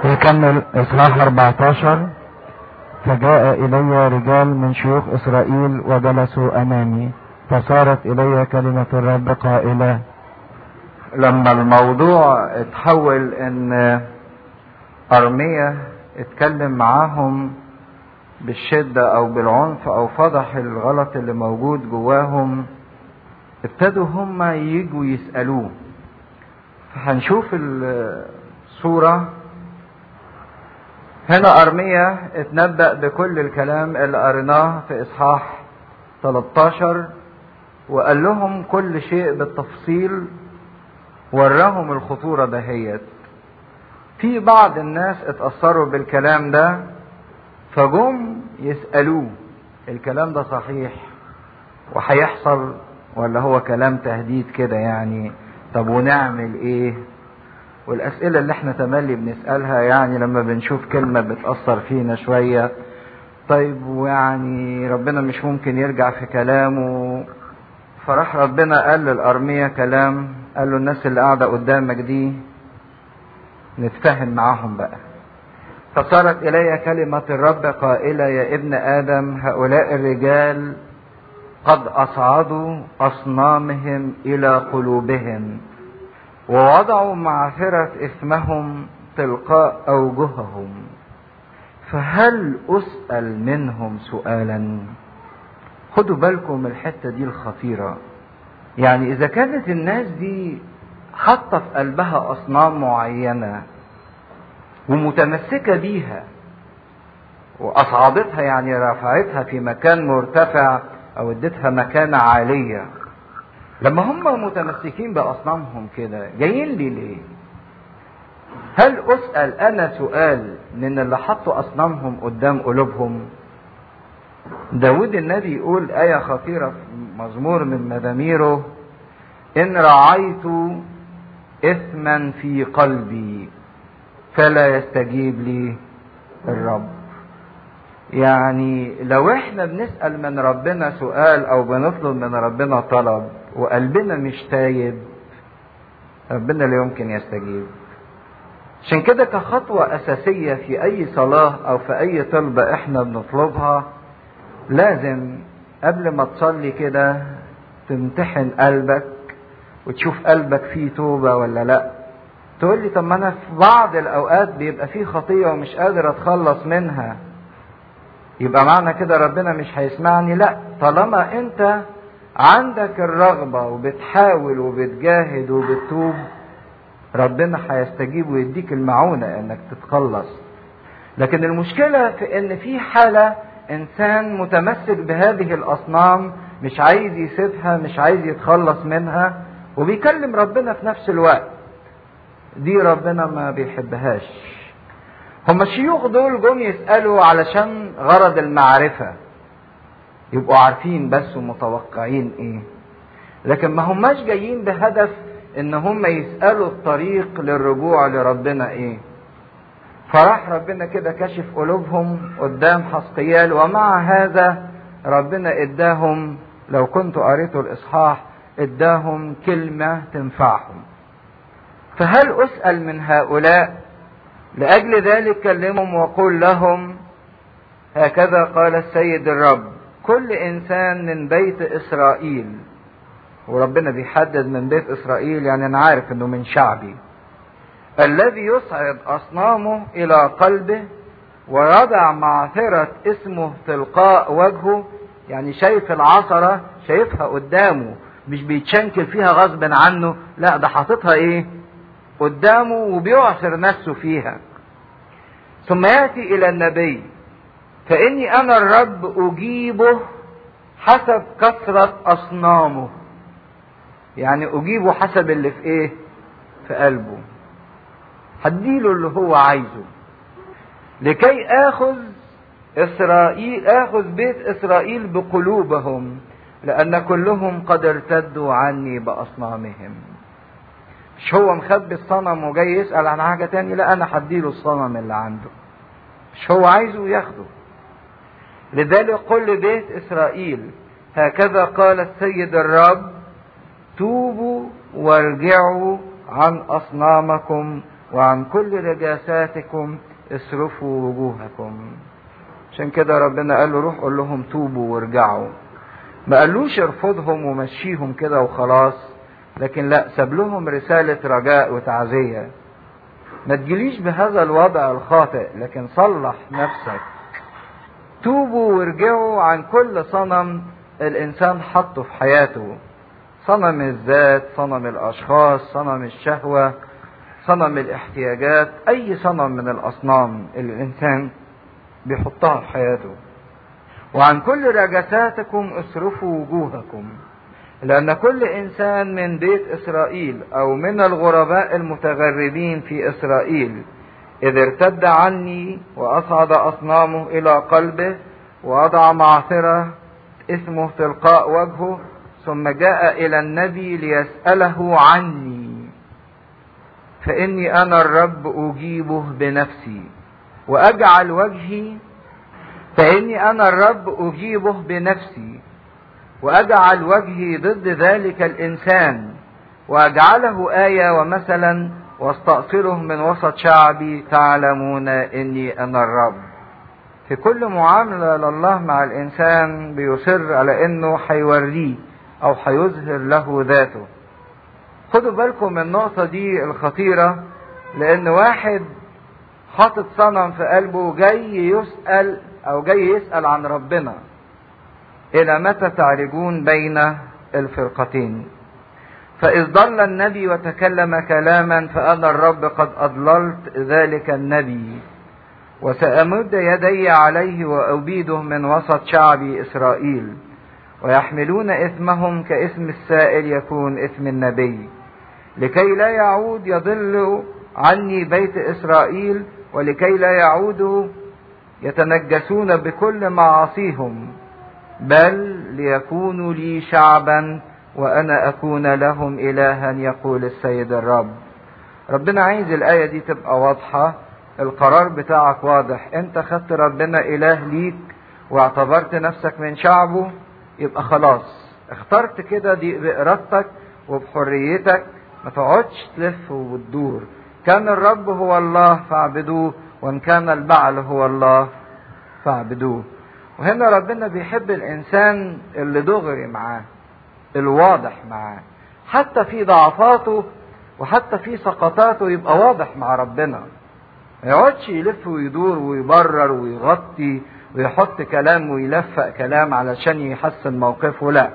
يكمل اصحاح 14 فجاء الي رجال من شيوخ اسرائيل وجلسوا امامي فصارت الي كلمة الرب قائلة لما الموضوع اتحول ان ارمية اتكلم معاهم بالشدة او بالعنف او فضح الغلط اللي موجود جواهم ابتدوا هم يجوا يسألوه فهنشوف الصورة هنا أرمية اتنبأ بكل الكلام اللي قريناه في إصحاح 13 وقال لهم كل شيء بالتفصيل وراهم الخطورة دهيت في بعض الناس اتأثروا بالكلام ده فجم يسألوه الكلام ده صحيح وهيحصل ولا هو كلام تهديد كده يعني طب ونعمل ايه والاسئله اللي احنا تملي بنسالها يعني لما بنشوف كلمه بتاثر فينا شويه طيب ويعني ربنا مش ممكن يرجع في كلامه فراح ربنا قال للارميه كلام قال له الناس اللي قاعده قدامك دي نتفاهم معاهم بقى فصارت الي كلمه الرب قائله يا ابن ادم هؤلاء الرجال قد اصعدوا اصنامهم الى قلوبهم ووضعوا معثرة اسمهم تلقاء اوجههم فهل اسأل منهم سؤالا خدوا بالكم من الحتة دي الخطيرة يعني اذا كانت الناس دي حاطة في قلبها اصنام معينة ومتمسكة بيها واصعدتها يعني رفعتها في مكان مرتفع او اديتها مكانة عالية لما هم متمسكين باصنامهم كده جايين لي ليه هل اسال انا سؤال من اللي حطوا اصنامهم قدام قلوبهم داود النبي يقول آية خطيرة في مزمور من مزاميره إن رعيت إثما في قلبي فلا يستجيب لي الرب يعني لو احنا بنسأل من ربنا سؤال او بنطلب من ربنا طلب وقلبنا مش تايب ربنا لا يمكن يستجيب عشان كده كخطوة أساسية في أي صلاة أو في أي طلبة إحنا بنطلبها لازم قبل ما تصلي كده تمتحن قلبك وتشوف قلبك فيه توبة ولا لأ تقول لي طب ما أنا في بعض الأوقات بيبقى فيه خطية ومش قادر أتخلص منها يبقى معنى كده ربنا مش هيسمعني لا طالما انت عندك الرغبة وبتحاول وبتجاهد وبتتوب ربنا هيستجيب ويديك المعونة انك تتخلص لكن المشكلة في ان في حالة انسان متمسك بهذه الاصنام مش عايز يسيبها مش عايز يتخلص منها وبيكلم ربنا في نفس الوقت دي ربنا ما بيحبهاش هم الشيوخ دول جم يسألوا علشان غرض المعرفة يبقوا عارفين بس ومتوقعين ايه لكن ما هماش جايين بهدف ان هم يسألوا الطريق للرجوع لربنا ايه فراح ربنا كده كشف قلوبهم قدام حسقيال ومع هذا ربنا اداهم لو كنت قريتوا الاصحاح اداهم كلمة تنفعهم فهل اسأل من هؤلاء لأجل ذلك كلمهم وقل لهم هكذا قال السيد الرب كل إنسان من بيت إسرائيل وربنا بيحدد من بيت إسرائيل يعني أنا عارف إنه من شعبي الذي يصعد أصنامه إلى قلبه ويضع معثرة اسمه تلقاء وجهه يعني شايف العصرة شايفها قدامه مش بيتشنكل فيها غصب عنه لا ده حاططها ايه قدامه وبيعصر نفسه فيها ثم ياتي الى النبي فاني انا الرب اجيبه حسب كثرة اصنامه يعني اجيبه حسب اللي في ايه في قلبه هديله اللي هو عايزه لكي اخذ اسرائيل اخذ بيت اسرائيل بقلوبهم لان كلهم قد ارتدوا عني باصنامهم مش هو مخبي الصنم وجاي يسأل عن حاجة تاني لا أنا هديله الصنم اللي عنده مش هو عايزه ياخده لذلك قل لبيت إسرائيل هكذا قال السيد الرب توبوا وارجعوا عن أصنامكم وعن كل رجاساتكم اصرفوا وجوهكم عشان كده ربنا قال له روح قول لهم توبوا وارجعوا ما قالوش ارفضهم ومشيهم كده وخلاص لكن لا ساب لهم رسالة رجاء وتعزية ما تجيليش بهذا الوضع الخاطئ لكن صلح نفسك توبوا وارجعوا عن كل صنم الانسان حطه في حياته صنم الذات صنم الاشخاص صنم الشهوة صنم الاحتياجات اي صنم من الاصنام اللي الانسان بيحطها في حياته وعن كل رجساتكم اصرفوا وجوهكم لأن كل إنسان من بيت إسرائيل أو من الغرباء المتغربين في إسرائيل إذ ارتد عني وأصعد أصنامه إلى قلبه ووضع معثرة اسمه تلقاء وجهه ثم جاء إلى النبي ليسأله عني فإني أنا الرب أجيبه بنفسي وأجعل وجهي فإني أنا الرب أجيبه بنفسي وأجعل وجهي ضد ذلك الإنسان وأجعله آية ومثلا واستأصله من وسط شعبي تعلمون إني أنا الرب في كل معاملة لله مع الإنسان بيصر على إنه هيوريه أو هيظهر له ذاته خدوا بالكم من النقطة دي الخطيرة لأن واحد حاطط صنم في قلبه جاي يسأل أو جاي يسأل عن ربنا إلى متى تعرجون بين الفرقتين فإذ ضل النبي وتكلم كلاما فأنا الرب قد أضللت ذلك النبي وسأمد يدي عليه وأبيده من وسط شعبي إسرائيل ويحملون إثمهم كإثم السائل يكون إثم النبي لكي لا يعود يضل عني بيت إسرائيل ولكي لا يعودوا يتنجسون بكل معاصيهم بل ليكونوا لي شعبا وانا اكون لهم الها يقول السيد الرب ربنا عايز الايه دي تبقى واضحه القرار بتاعك واضح انت خدت ربنا اله ليك واعتبرت نفسك من شعبه يبقى خلاص اخترت كده دي بارادتك وبحريتك ما تقعدش تلف وتدور كان الرب هو الله فاعبدوه وان كان البعل هو الله فاعبدوه وهنا ربنا بيحب الانسان اللي دغري معاه الواضح معاه حتى في ضعفاته وحتى في سقطاته يبقى واضح مع ربنا ما يقعدش يلف ويدور ويبرر ويغطي ويحط كلام ويلفق كلام علشان يحسن موقفه لا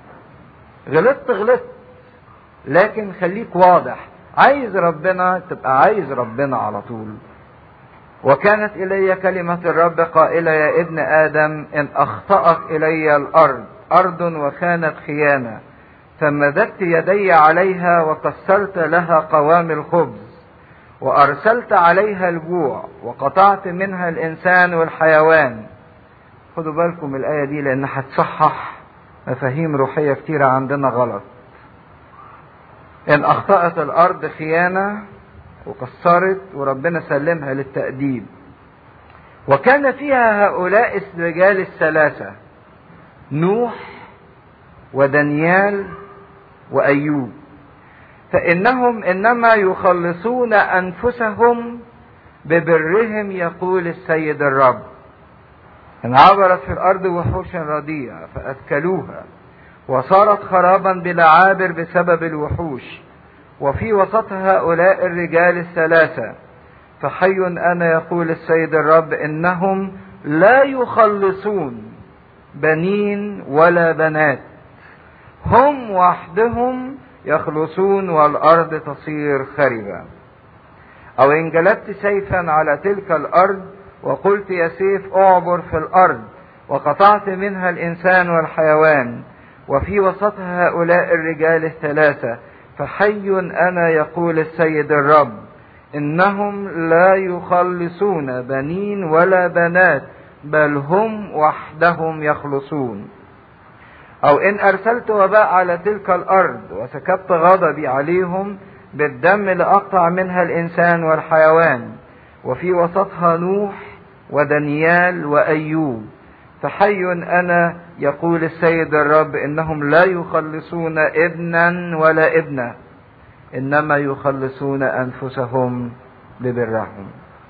غلطت غلطت لكن خليك واضح عايز ربنا تبقى عايز ربنا على طول وكانت إلي كلمة الرب قائلة يا ابن آدم إن أخطأت إلي الأرض أرض وكانت خيانة فمددت يدي عليها وكسرت لها قوام الخبز وأرسلت عليها الجوع وقطعت منها الإنسان والحيوان خدوا بالكم الآية دي لأنها هتصحح مفاهيم روحية كتيرة عندنا غلط إن أخطأت الأرض خيانة وكسرت وربنا سلمها للتأديب وكان فيها هؤلاء الرجال الثلاثة نوح ودانيال وأيوب فإنهم إنما يخلصون أنفسهم ببرهم يقول السيد الرب إن عبرت في الأرض وحوش رديئة فأكلوها وصارت خرابا بلا عابر بسبب الوحوش وفي وسط هؤلاء الرجال الثلاثة فحي أنا يقول السيد الرب إنهم لا يخلصون بنين ولا بنات هم وحدهم يخلصون والأرض تصير خربة أو إن جلبت سيفا على تلك الأرض وقلت يا سيف أعبر في الأرض وقطعت منها الإنسان والحيوان وفي وسطها هؤلاء الرجال الثلاثة فحي أنا يقول السيد الرب إنهم لا يخلصون بنين ولا بنات بل هم وحدهم يخلصون أو إن أرسلت وباء على تلك الأرض وسكبت غضبي عليهم بالدم لأقطع منها الإنسان والحيوان وفي وسطها نوح ودانيال وأيوب فحي أنا يقول السيد الرب إنهم لا يخلصون ابنا ولا ابنة إنما يخلصون أنفسهم ببرهم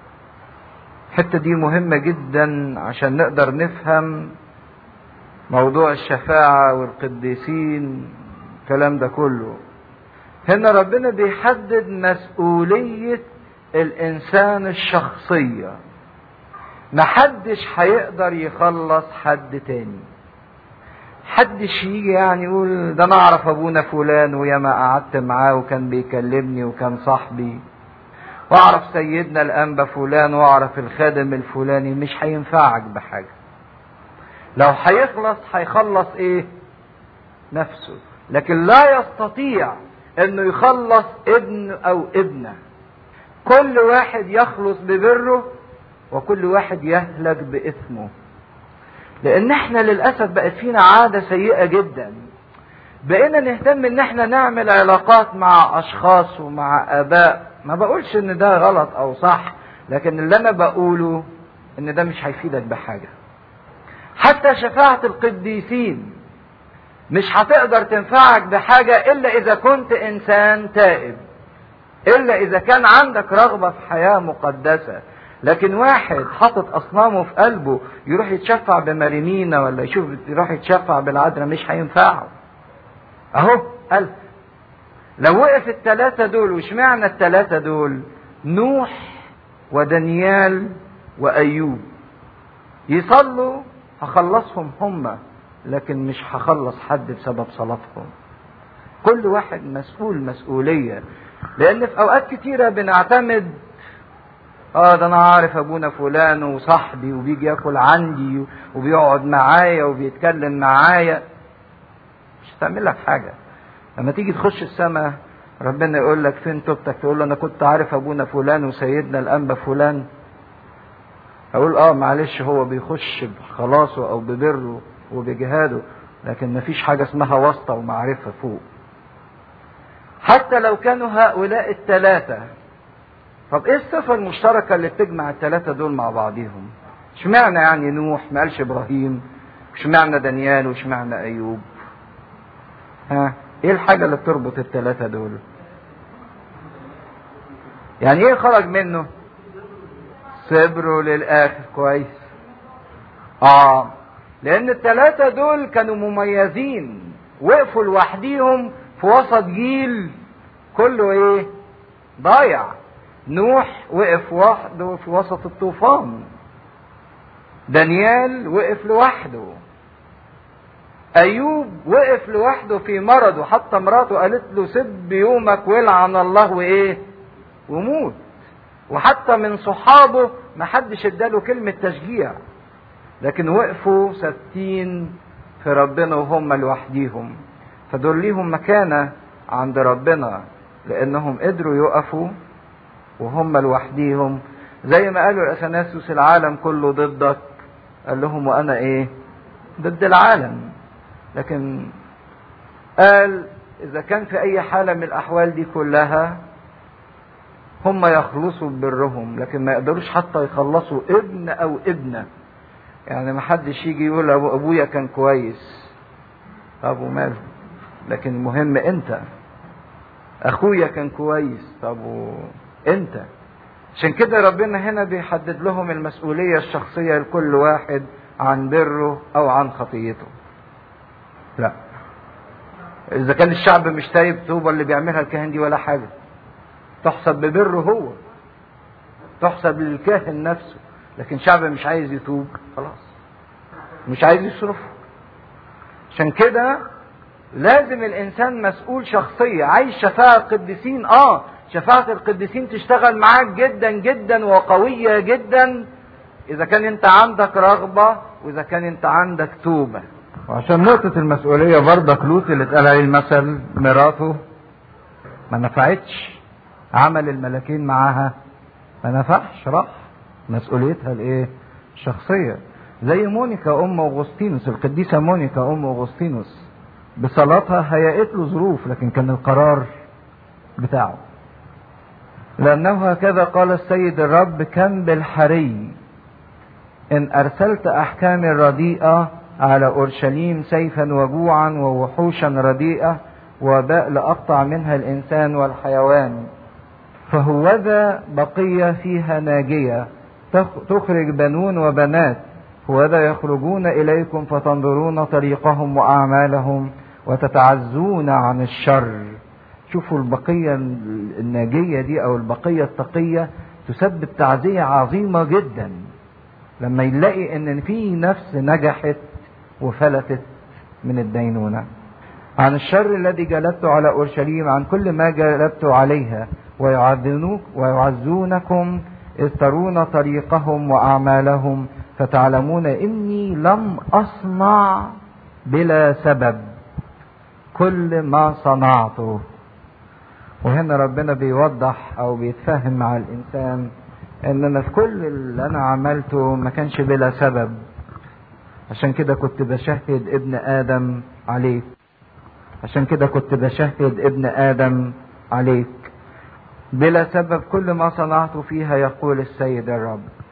الحتة دي مهمة جدا عشان نقدر نفهم موضوع الشفاعة والقديسين الكلام ده كله هنا ربنا بيحدد مسؤولية الإنسان الشخصية محدش هيقدر يخلص حد تاني حدش يجي يعني يقول ده انا اعرف ابونا فلان وياما قعدت معاه وكان بيكلمني وكان صاحبي واعرف سيدنا الانبا فلان واعرف الخادم الفلاني مش هينفعك بحاجه لو هيخلص هيخلص ايه نفسه لكن لا يستطيع انه يخلص ابن او ابنه كل واحد يخلص ببره وكل واحد يهلك باثمه لان احنا للاسف بقت فينا عاده سيئه جدا بقينا نهتم ان احنا نعمل علاقات مع اشخاص ومع اباء ما بقولش ان ده غلط او صح لكن اللي انا بقوله ان ده مش هيفيدك بحاجه حتى شفاعه القديسين مش هتقدر تنفعك بحاجه الا اذا كنت انسان تائب الا اذا كان عندك رغبه في حياه مقدسه لكن واحد حاطط اصنامه في قلبه يروح يتشفع بمارينينا ولا يشوف يروح يتشفع بالعذراء مش هينفعه اهو ألف لو وقف الثلاثة دول واشمعنى الثلاثة دول نوح ودانيال وأيوب يصلوا هخلصهم هم لكن مش هخلص حد بسبب صلاتهم كل واحد مسؤول مسؤولية لأن في أوقات كتيرة بنعتمد اه ده انا عارف ابونا فلان وصاحبي وبيجي ياكل عندي وبيقعد معايا وبيتكلم معايا مش هتعمل لك حاجه لما تيجي تخش السماء ربنا يقول لك فين توبتك تقول له انا كنت عارف ابونا فلان وسيدنا الانبا فلان اقول اه معلش هو بيخش بخلاصه او ببره وبجهاده لكن مفيش حاجه اسمها واسطه ومعرفه فوق حتى لو كانوا هؤلاء الثلاثه طب ايه الصفة المشتركة اللي بتجمع الثلاثة دول مع بعضيهم؟ اشمعنى يعني نوح ما قالش ابراهيم؟ اشمعنى دانيال واشمعنى ايوب؟ ها؟ ايه الحاجة اللي بتربط الثلاثة دول؟ يعني ايه خرج منه؟ صبروا للآخر كويس. اه لأن الثلاثة دول كانوا مميزين وقفوا لوحديهم في وسط جيل كله ايه؟ ضايع. نوح وقف وحده في وسط الطوفان دانيال وقف لوحده ايوب وقف لوحده في مرضه حتى مراته قالت له سب يومك ولعن الله وايه وموت وحتى من صحابه ما حدش اداله كلمة تشجيع لكن وقفوا ثابتين في ربنا وهم لوحديهم فدول ليهم مكانة عند ربنا لانهم قدروا يقفوا وهم لوحديهم زي ما قالوا الاثناسوس العالم كله ضدك قال لهم وانا ايه ضد العالم لكن قال اذا كان في اي حاله من الاحوال دي كلها هم يخلصوا ببرهم لكن ما يقدروش حتى يخلصوا ابن او ابنه يعني ما حدش يجي يقول أبو ابويا كان كويس طب وماله لكن المهم انت اخويا كان كويس طب و... انت عشان كده ربنا هنا بيحدد لهم المسؤولية الشخصية لكل واحد عن بره او عن خطيته لا اذا كان الشعب مش تايب توبة اللي بيعملها الكاهن دي ولا حاجة تحسب ببره هو تحسب للكاهن نفسه لكن شعب مش عايز يتوب خلاص مش عايز يصرفه عشان كده لازم الانسان مسؤول شخصية عايز شفاعة القديسين اه شفاعة القديسين تشتغل معاك جدا جدا وقوية جدا إذا كان أنت عندك رغبة وإذا كان أنت عندك توبة. وعشان نقطة المسؤولية برضك لوط اللي اتقال عليه المثل مراته ما نفعتش عمل الملاكين معاها ما نفعش راح مسؤوليتها الايه؟ الشخصية زي مونيكا أم أغسطينوس القديسة مونيكا أم أغسطينوس بصلاتها هيأت له ظروف لكن كان القرار بتاعه لأنه هكذا قال السيد الرب كم بالحري إن أرسلت أحكامي الرديئة على أورشليم سيفا وجوعا ووحوشا رديئة وباء لأقطع منها الإنسان والحيوان فهوذا بقية فيها ناجية تخرج بنون وبنات هوذا يخرجون إليكم فتنظرون طريقهم وأعمالهم وتتعزون عن الشر شوفوا البقية الناجية دي أو البقية التقية تسبب تعزية عظيمة جدا لما يلاقي ان في نفس نجحت وفلتت من الدينونة عن الشر الذي جلبت على اورشليم عن كل ما جلبت عليها ويعذنوك ويعزونكم اذ ترون طريقهم واعمالهم فتعلمون اني لم اصنع بلا سبب كل ما صنعته وهنا ربنا بيوضح او بيتفهم مع الانسان ان انا في كل اللي انا عملته ما كانش بلا سبب عشان كده كنت بشهد ابن ادم عليك عشان كده كنت بشهد ابن ادم عليك بلا سبب كل ما صنعت فيها يقول السيد الرب